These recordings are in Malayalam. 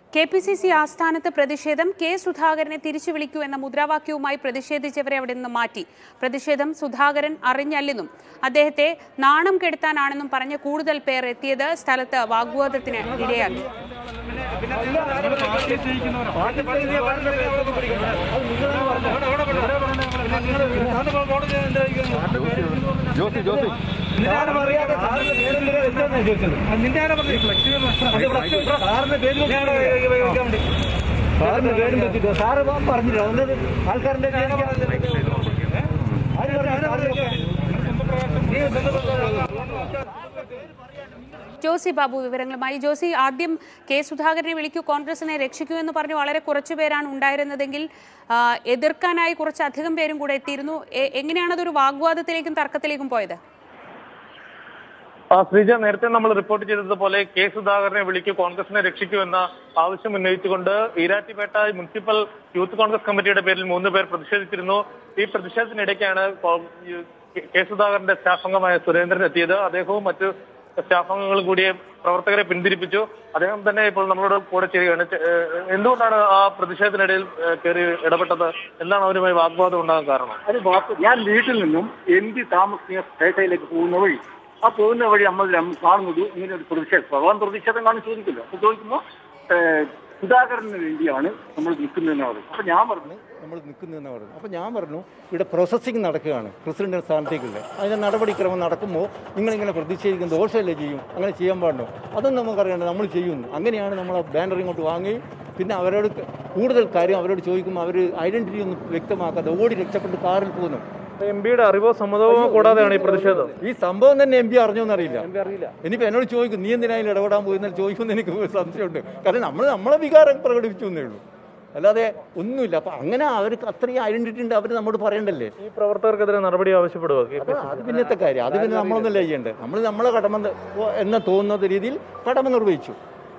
കെ പി സി സി ആസ്ഥാനത്ത് പ്രതിഷേധം കെ സുധാകരനെ തിരിച്ചു വിളിക്കൂ എന്ന മുദ്രാവാക്യവുമായി പ്രതിഷേധിച്ചവരെ അവിടെ നിന്ന് മാറ്റി പ്രതിഷേധം സുധാകരൻ അറിഞ്ഞല്ലെന്നും അദ്ദേഹത്തെ നാണം കെടുത്താനാണെന്നും പറഞ്ഞ് കൂടുതൽ പേർ എത്തിയത് സ്ഥലത്ത് വാഗ്വാദത്തിന് ഇടയാക്കി ജോസി ജോസി സാറിന് പേരും വെച്ചിട്ടോ സാറ് പറഞ്ഞില്ല ഒന്നത് ആൾക്കാരുടെ ജോസി ബാബു വിവരങ്ങളുമായി ജോസി ആദ്യം കെ സുധാകരനെ വിളിക്കൂ കോൺഗ്രസിനെ രക്ഷിക്കൂ എന്ന് പറഞ്ഞ് വളരെ കുറച്ചു പേരാണ് ഉണ്ടായിരുന്നതെങ്കിൽ ആ, എതിർക്കാനായി കുറച്ചധികം പേരും കൂടെ എത്തിയിരുന്നു എ- എങ്ങനെയാണ് അതൊരു വാഗ്വാദത്തിലേക്കും തർക്കത്തിലേക്കും പോയത് ആ, ശ്രീജ നേരത്തെ നമ്മൾ റിപ്പോർട്ട് ചെയ്തതുപോലെ കെ സുധാകരനെ വിളിക്കൂ കോൺഗ്രസിനെ രക്ഷിക്കൂ എന്ന ആവശ്യം ഉന്നയിച്ചുകൊണ്ട് ഈരാറ്റുപേട്ട മുനിസിപ്പൽ യൂത്ത് കോൺഗ്രസ് കമ്മിറ്റിയുടെ പേരിൽ മൂന്ന് പേർ പ്രതിഷേധിച്ചിരുന്നു ഈ പ്രതിഷേധത്തിനിടയ്ക്കാണ് കോ- ഈ കെ സുധാകരന്റെ സ്റ്റാഫ് അംഗമായ സുരേന്ദ്രൻ എത്തിയത് അദ്ദേഹവും മറ്റ് സ്റ്റാഫ് അംഗങ്ങളും കൂടി പ്രവർത്തകരെ പിന്തിരിപ്പിച്ചു അദ്ദേഹം തന്നെ ഇപ്പോൾ നമ്മളോട് കൂടെ ചെയ്യുകയാണ് ചെ- ഏഹ് എന്തുകൊണ്ടാണ് ആ പ്രതിഷേധത്തിനിടയിൽ ഏഹ് കയറി ഇടപെട്ടത് എന്താണ് അവരുമായി വാഗ്വാദം ഉണ്ടാകാൻ കാരണം അത് വാസ്തു ഞാൻ വീട്ടിൽ നിന്നും എം പി താമസിക്കുന്ന പേട്ടയിലേക്ക് പോകുന്ന വഴി ആ പോകുന്ന വഴി നമ്മൾ രം- കാണുന്നത് ഇങ്ങനെ ഒരു പ്രതിഷേധം ഭഗവാൻ പ്രതിഷേധം കാണും ചോദിക്കില്ല അപ്പൊ ചോദിക്കുമ്പോൾ ഏഹ്, സുധാകരന് വേണ്ടിയാണ് നമ്മൾ നിൽക്കുന്നതെന്ന് പറയും അപ്പൊ ഞാൻ പറഞ്ഞു നമ്മൾ നിൽക്കുന്നതെന്ന് പറഞ്ഞു അപ്പോൾ ഞാൻ പറഞ്ഞു ഇവിടെ പ്രോസസ്സിംഗ് നടക്കുകയാണ് പ്രസിഡന്റ് സ്ഥാനത്തേക്കുള്ള അതിൻ്റെ നടപടിക്രമം നടക്കുമ്പോൾ നിങ്ങളിങ്ങനെ പ്രതിഷേധിക്കുന്ന ദോഷമല്ലേ ചെയ്യും അങ്ങനെ ചെയ്യാൻ പാടുണ്ടോ അതൊന്നും നമുക്കറിയണ്ട നമ്മൾ ചെയ്യുന്നു അങ്ങനെയാണ് നമ്മൾ ആ ബാനർ ഇങ്ങോട്ട് വാങ്ങുകയും പിന്നെ അവരോട് കൂടുതൽ കാര്യം അവരോട് ചോദിക്കുമ്പോൾ അവർ ഐഡന്റിറ്റി ഒന്നും വ്യക്തമാക്കാതെ ഓടി രക്ഷപ്പെട്ട് കാറിൽ പോകുന്നു എം പിയുടെ അറിവോ സമ്മതമോ കൂടാതെയാണ് ഈ പ്രതിഷേധം ഈ സംഭവം തന്നെ എം പി അറിഞ്ഞോന്നറിയില്ല ഇനിയിപ്പോൾ എന്നോട് ചോദിക്കും നീ എന്തിനാ അതിൽ ഇടപെടാൻ പോയെന്നാൽ ചോദിക്കുമെന്ന് എനിക്ക് സംശയമുണ്ട് കാരണം നമ്മൾ നമ്മളെ വികാരം പ്രകടിപ്പിച്ചു എന്നേ ഉള്ളൂ അല്ലാതെ ഒന്നുമില്ല അപ്പം അങ്ങനെ അവർക്ക് അത്രയും ഐഡന്റിറ്റി ഉണ്ട് അവർ നമ്മോട് പറയണ്ടല്ലേ ഈ പ്രവർത്തകർക്കെതിരെ നടപടി ആവശ്യപ്പെടുക അപ്പൊ അത് പിന്നത്തെ കാര്യം അത് പിന്നെ നമ്മളൊന്നല്ല ചെയ്യേണ്ടത് നമ്മൾ നമ്മളെ കടമ ന- എന്ന തോന്നുന്ന രീതിയിൽ കടമ നിർവഹിച്ചു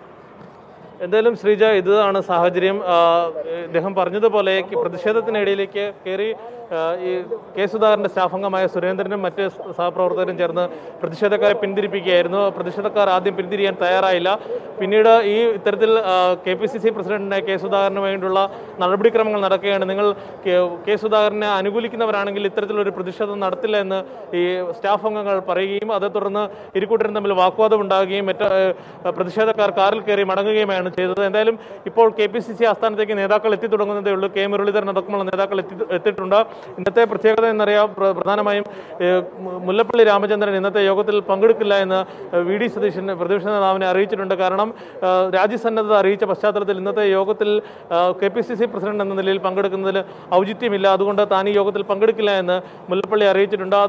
എന്തായാലും ശ്രീജ ഇതാണ് സാഹചര്യം ആ, ഇദ്ദേഹം പറഞ്ഞതുപോലെ ഈ പ്രതിഷേധത്തിനിടയിലേക്ക് കയറി ആ, ഈ കെ സുധാകരന്റെ സ്റ്റാഫ് അംഗമായ സുരേന്ദ്രനും മറ്റ് സഹപ്രവർത്തകരും ചേർന്ന് പ്രതിഷേധക്കാരെ പിന്തിരിപ്പിക്കുകയായിരുന്നു പ്രതിഷേധക്കാർ ആദ്യം പിന്തിരിയാൻ തയ്യാറായില്ല പിന്നീട് ഈ ഇത്തരത്തിൽ കെ പി സി സി പ്രസിഡന്റിനെ കെ സുധാകരന് വേണ്ടിയുള്ള നടപടിക്രമങ്ങൾ നടക്കുകയാണ് നിങ്ങൾ കെ- കെ സുധാകരനെ അനുകൂലിക്കുന്നവരാണെങ്കിൽ ഇത്തരത്തിലൊരു പ്രതിഷേധം നടത്തില്ല എന്ന് ഈ സ്റ്റാഫ് അംഗങ്ങൾ പറയുകയും അതേ തുടർന്ന് ഇരുകൂട്ടരും തമ്മിൽ വാഗ്വാദം ഉണ്ടാകുകയും മറ്റ് ഏഹ്, പ്രതിഷേധക്കാർ കാറിൽ കയറി മടങ്ങുകയുമാണ് ചെയ്തത് എന്തായാലും ഇപ്പോൾ കെ പി സി സി ആസ്ഥാനത്തേക്ക് നേതാക്കൾ എത്തി തുടങ്ങുന്നതേ ഉള്ളൂ കെ മുരളീധരൻ അടക്കമുള്ള നേതാക്കൾ എത്തി എത്തിയിട്ടുണ്ട് ഇന്നത്തെ പ്രത്യേകത എന്നറിയാം പ്ര- പ്രധാനമായും ഏഹ്, മു- മുല്ലപ്പള്ളി രാമചന്ദ്രൻ ഇന്നത്തെ യോഗത്തിൽ പങ്കെടുക്കില്ല എന്ന് ഏഹ്, വി ഡി സതീശൻ പ്രതിപക്ഷ നേതാവിനെ അറിയിച്ചിട്ടുണ്ട് കാരണം ഏഹ്, രാജ്യസന്നദ്ധത അറിയിച്ച പശ്ചാത്തലത്തിൽ ഇന്നത്തെ യോഗത്തിൽ K P C C president എന്ന നിലയിൽ പങ്കെടുക്കുന്നതിൽ ഔചിത്യമില്ല അതുകൊണ്ട് താൻ ഈ യോഗത്തിൽ പങ്കെടുക്കില്ല എന്ന് മുല്ലപ്പള്ളി അറിയിച്ചിട്ടുണ്ട്